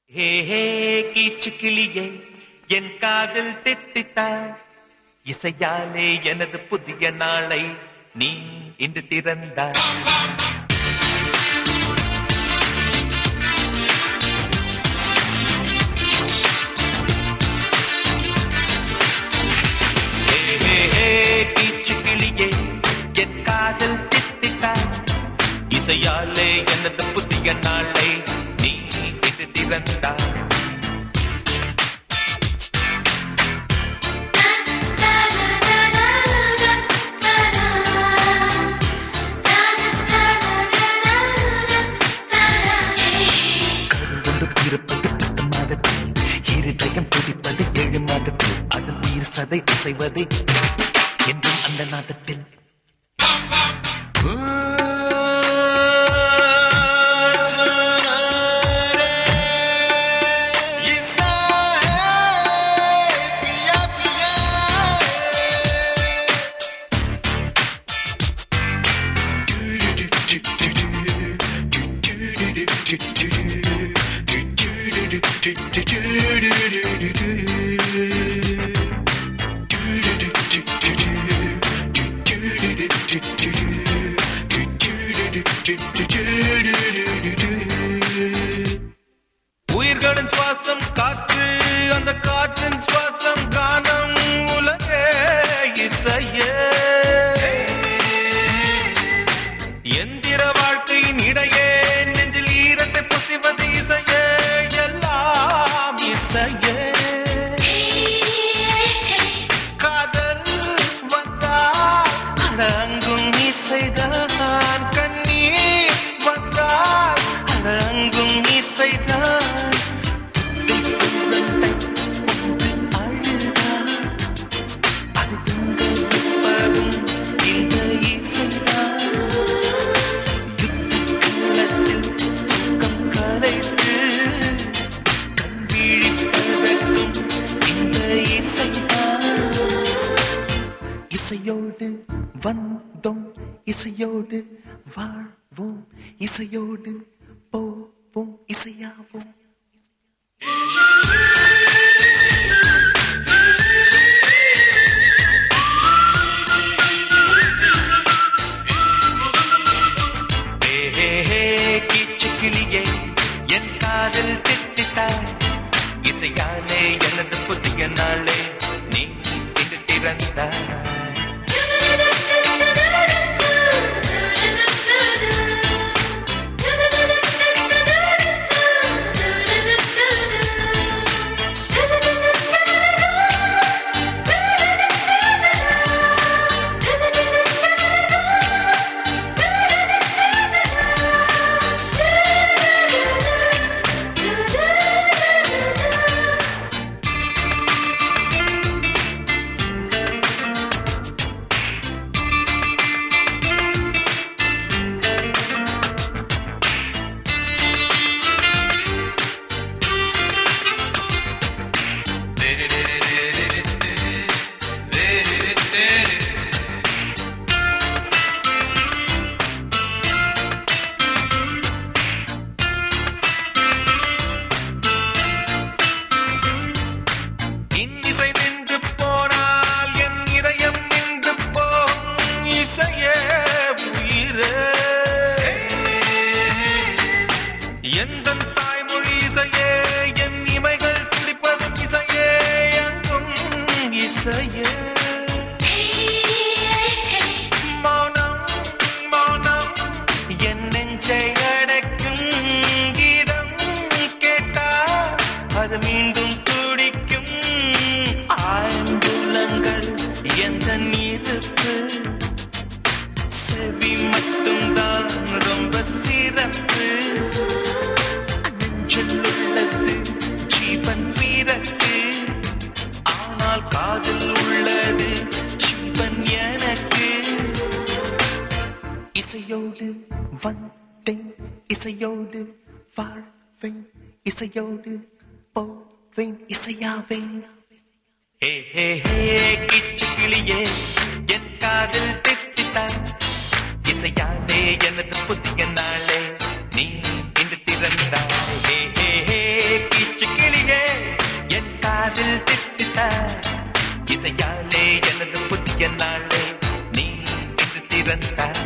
ஹே ஹே கீச்சு கிளியே என் காதில் தித்தித்தாய் இசையாலே எனது புதிய நாளை நீ இன்று திறந்தாய் ஹே ஹே ஹே கீச்சு கிளியே என் காதில் தித்தித்தாய் இசையாலே எனது புதிய நாளை நீ இன்று திறந்தாய் கருவொன்று இருப்பது பத்து மாதத்தில் இருதயம் துடிப்பது ஏழு மாதத்தில் அதன் உயிர் சதை அசைவது என்றும் அந்த நாட்டத்தில் உயிர்களின் சுவாசம் காற்று அந்த காற்றின் சுவாசம் கானம் உலகே இசையே எந்திர வாழ்க்கையின் இடையே நெஞ்சில் ஈரத்தை புசிவது இசையே எல்லாம் இசையே காதல் வந்தால் அடங்கும் இசைதான் கண்ணீர் வந்தால் அடங்கும் இசைதான் அது துன்பதும் இந்த இசைதான் யுத்தக்களத்தில் துக்கம் கலைத்து கண் விழிப்பதற்கும் இந்த இசைதான் இசையோடு வந்தோம் இசையோடு வாழ்வோம் இசையோடு போவோம் இசையாவோம் ஹே ஹே ஹே கீச்சு கிளியே என் காதல் திட்டித்தாய் இசையாலே எனது புதிய நாளே நீ இன்று திறந்தாய் இன்னிசை நின்று போனால் என் இதயம் நின்று போகும் இசையே உயிரே எந்த தாய்மொழி இசையே என் இமைகள் துடிப்பதும் இசையே எங்கும் இசையே மௌனம் மௌனம் என் நெஞ்சை அடைக்கும் கீதம் கேட்டால் அது மீண்டும் துடிக்கும் ஆழ்ந்துள்ளங்கள் எந்த நீருப்பு செவி மட்டும்தான் ரொம்ப சிறப்பு நெஞ்சில் உள்ளது ஜீவன் வீரத்து ஆனால் காதில் உள்ளது ஜீவன் எனக்கு இசையோடு வந்தேன் இசையோடு வாழ்வேன் இசையோடு போவேன் இசையாவேன் ஹே ஹே ஹே கிச்சு கிளியே என் காதில் திட்டித்தான் இசையாலே எனது புதிய நாளே நீ இன்று திறந்தாய் ஹே ஹே ஹே கிச்சு பிறந்தார்